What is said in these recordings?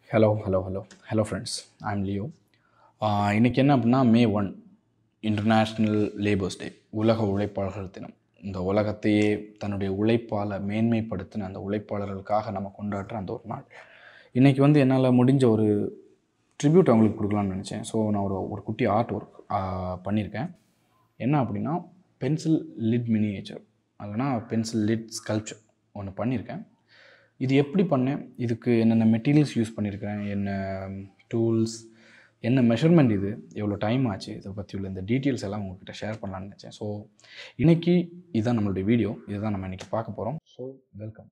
hello hello hello hello friends I'm Leo இன்றைக்கி என்ன அப்படின்னா May one international labours day உலக உழைப்பாளர்கள் தினம் இந்த உலகத்தையே தன்னுடைய உழைப்பால் மேன்மைப்படுத்தின அந்த உழைப்பாளர்களுக்காக நம்ம கொண்டாடுற அந்த ஒரு நாள் இன்றைக்கி வந்து என்னால் முடிஞ்ச ஒரு ட்ரிபியூட் அவங்களுக்கு கொடுக்கலாம்னு நினச்சேன் ஸோ நான் ஒரு ஒரு குட்டி ஆர்ட் ஒர்க் பண்ணியிருக்கேன் என்ன அப்படின்னா பென்சில் லிட் மினியேச்சர் அதுனா பென்சில் லிட் ஸ்கல்ப்சர் ஒன்று பண்ணியிருக்கேன் இது எப்படி பண்ணேன் இதுக்கு என்னென்ன மெட்டீரியல்ஸ் யூஸ் பண்ணியிருக்கிறேன் என்ன டூல்ஸ் என்ன மெஷர்மெண்ட் இது எவ்வளோ டைம் ஆச்சு இதை பற்றி உள்ள இந்த டீட்டெயில்ஸ் எல்லாம் உங்ககிட்ட ஷேர் பண்ணலான்னு நினச்சேன் ஸோ இன்றைக்கி இதுதான் நம்மளுடைய வீடியோ இதுதான் நம்ம இன்றைக்கி பார்க்க போகிறோம் ஸோ வெல்கம்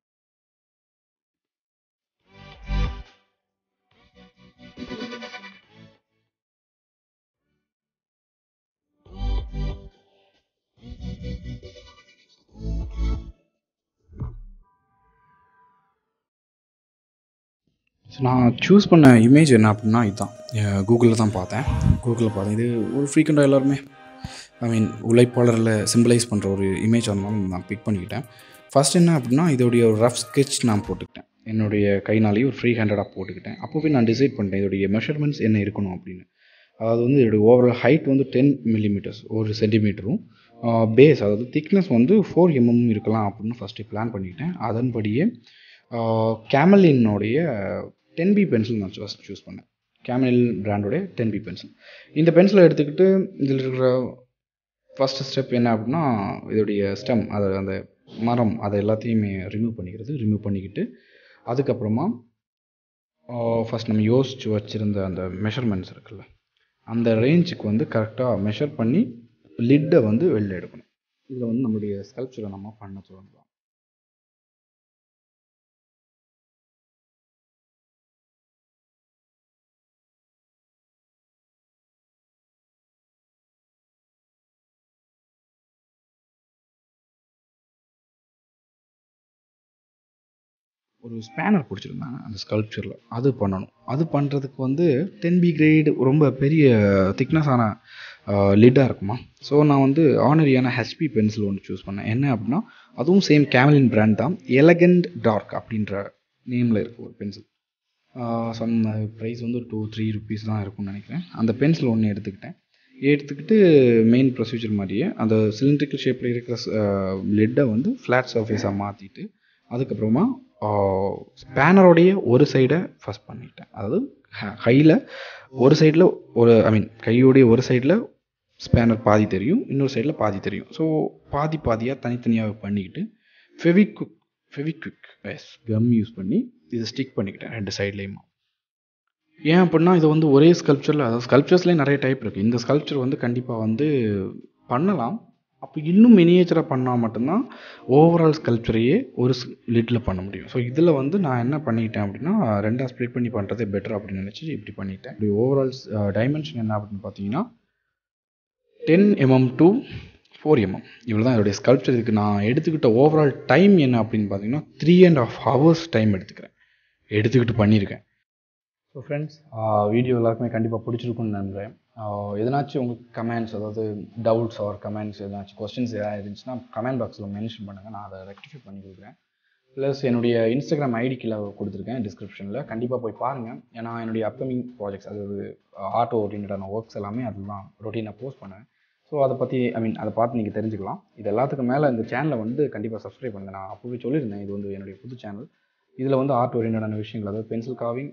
ஸோ நான் சூஸ் பண்ண இமேஜ் என்ன அப்படின்னா இதுதான் கூகுளில் தான் பார்த்தேன் கூகுளில் பார்த்தேன் இது ஒரு ஃப்ரீக்வெண்ட்டாக எல்லாருமே ஐ மீன் உழைப்பாளரில் சிம்பிளைஸ் பண்ணுற ஒரு இமேஜ் அதனால நான் பிக் பண்ணிக்கிட்டேன் ஃபஸ்ட் என்ன அப்படின்னா இதோடைய ஒரு ரஃப் ஸ்கெட்ச் நான் போட்டுக்கிட்டேன் என்னுடைய கைனாலேயே ஒரு ஃப்ரீ ஹேண்டடாக போட்டுக்கிட்டேன் அப்போவே நான் டிசைட் பண்ணிட்டேன் இதோடைய மெஷர்மெண்ட்ஸ் என்ன இருக்கணும் அப்படின்னு அதாவது வந்து இதோடைய ஓவரால் ஹைட் வந்து டென் மில்லிமீட்டர்ஸ் ஒரு சென்டிமீட்டரும் பேஸ் அதாவது திக்னஸ் வந்து ஃபோர் எம்எம் இருக்கலாம் அப்படின்னு ஃபஸ்ட்டு பிளான் பண்ணிக்கிட்டேன் அதன்படியே கேமலினுடைய டென் பி பென்சில் நான் ஃபஸ்ட் சூஸ் பண்ணேன் கேமல் பிராண்டோடைய டென் பி பென்சில் இந்த பென்சிலை எடுத்துக்கிட்டு இதில் இருக்கிற ஃபஸ்ட்டு ஸ்டெப் என்ன அப்படின்னா இதோடைய ஸ்டெம் அதை அந்த மரம் அதை எல்லாத்தையுமே ரிமூவ் பண்ணிக்கிறது ரிமூவ் பண்ணிக்கிட்டு அதுக்கப்புறமா ஃபஸ்ட் நம்ம யோசித்து வச்சுருந்த அந்த மெஷர்மெண்ட்ஸ் இருக்குல்ல அந்த ரேஞ்சுக்கு வந்து கரெக்டாக மெஷர் பண்ணி லிட்டை வந்து வெளில எடுக்கணும் இதில் வந்து நம்மளுடைய ஸ்கல்ப்சரை நம்ம பண்ண தொடங்கலாம் ஒரு ஸ்பேனர் பிடிச்சிருந்தாங்க அந்த ஸ்கல்ப்சரில் அது பண்ணணும் அது பண்ணுறதுக்கு வந்து டென் பி கிரேடு ரொம்ப பெரிய திக்னஸான லிட்டாக இருக்குமா ஸோ நான் வந்து ஆனரியான ஹெச்பி பென்சில் ஒன்று சூஸ் பண்ணேன் என்ன அப்படின்னா அதுவும் சேம் கேமலின் பிராண்ட் தான் எலகண்ட் டார்க் அப்படின்ற நேமில் இருக்குது ஒரு பென்சில் சம் ப்ரைஸ் வந்து டூ த்ரீ ருபீஸ் தான் இருக்கும்னு நினைக்கிறேன் அந்த பென்சில் ஒன்று எடுத்துக்கிட்டேன் எடுத்துக்கிட்டு மெயின் ப்ரொசீஜர் மாதிரியே அந்த சிலிண்ட்ரிக்கல் ஷேப்பில் இருக்கிற லிட்டை வந்து ஃப்ளாட் சர்ஃபேஸாக மாற்றிட்டு அதுக்கப்புறமா ஸ்பேனரோடைய ஒரு சைடை ஃபஸ்ட் பண்ணிட்டேன் அதாவது கையில் ஒரு சைடில் ஒரு ஐ மீன் கையோடைய ஒரு சைடில் ஸ்பேனர் பாதி தெரியும் இன்னொரு சைடில் பாதி தெரியும் ஸோ பாதி பாதியாக தனித்தனியாக பண்ணிக்கிட்டு Fevikwik Fevikwik as gum use பண்ணி இதை ஸ்டிக் பண்ணிக்கிட்டேன் ரெண்டு சைட்லேயுமா ஏன் அப்படின்னா இது வந்து ஒரே ஸ்கல்ப்சரில் அதாவது ஸ்கல்ப்சர்ஸ்லேயே நிறைய டைப் இருக்குது இந்த ஸ்கல்ப்சர் வந்து கண்டிப்பாக வந்து பண்ணலாம் அப்போ இன்னும் மினியேச்சராக பண்ணால் மட்டும்தான் ஓவரால் ஸ்கல்ப்சரையே ஒரு லிட்டில் பண்ண முடியும் ஸோ இதில் வந்து நான் என்ன பண்ணிக்கிட்டேன் அப்படின்னா ரெண்டாக ஸ்ப்ளிட் பண்ணி பண்ணுறதே பெட்டர் அப்படின்னு நினச்சி இப்படி பண்ணிட்டேன் இப்படி ஓவரால் டைமென்ஷன் என்ன அப்படின்னு பார்த்தீங்கன்னா ten mm to four mm இவ்வளோ தான் என்னுடைய ஸ்கல்ப்சர் இதுக்கு நான் எடுத்துக்கிட்ட ஓவரால் டைம் என்ன அப்படின்னு பார்த்தீங்கன்னா three and half hours time எடுத்துக்கிறேன் எடுத்துக்கிட்டு பண்ணியிருக்கேன் ஸோ ஃப்ரெண்ட்ஸ் வீடியோ எல்லாருக்குமே கண்டிப்பாக பிடிச்சிருக்குன்னு நம்புகிறேன் எதனாச்சும் உங்களுக்கு கமெண்ட்ஸ் அதாவது டவுட்ஸ் ஆர் கமெண்ட்ஸ் எதனாச்சும் கொஸ்டின்ஸ் எதாவது இருந்துச்சுன்னா கமெண்ட் பாக்ஸில் மென்ஷன் பண்ணுங்கள் நான் அதை ரெக்டிஃபை பண்ணி கொடுக்குறேன் ப்ளஸ் என்னுடைய இன்ஸ்டாகிராம் ஐடி கீழே கொடுத்துருக்கேன் டிஸ்கிரிப்ஷனில் கண்டிப்பாக போய் பாருங்கள் ஏன்னா என்னுடைய அப்கமிங் ப்ராஜெக்ட்ஸ் அதாவது ஆட்டோ ஓரியன்டான ஒர்க்ஸ் எல்லாமே அதுதான் ரொட்டீனாக போஸ்ட் பண்ணுவேன் ஸோ அதை பற்றி ஐ மீன் அதை பார்த்து நீங்கள் தெரிஞ்சுக்கலாம் இது எல்லாத்துக்கும் மேலே இந்த சேனலை வந்து கண்டிப்பாக சப்ஸ்கிரைப் பண்ணுங்கள் நான் அப்போவே சொல்லியிருந்தேன் இது வந்து என்னுடைய புது சேனல் இதில் வந்து ஆர்ட் ஓரியன்டான விஷயங்கள் அதாவது pencil carving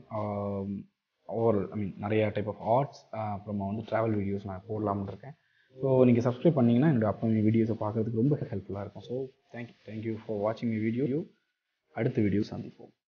over I mean நிறைய டைப் ஆஃப் ஆர்ட்ஸ் அப்புறமா வந்து ட்ராவல் வீடியோஸ் நான் போடலாம்னு இருக்கேன் ஸோ நீங்கள் சப்ஸ்கிரைப் பண்ணிங்கன்னா என்னோடய அப்கமிங் வீடியோஸை பார்க்குறதுக்கு ரொம்ப ஹெல்ப்ஃபுல்லாக இருக்கும் ஸோ தேங்க்யூ தேங்க்யூ ஃபார் வாட்சிங் மை வீடியோ அடுத்த வீடியோ சந்திப்போம்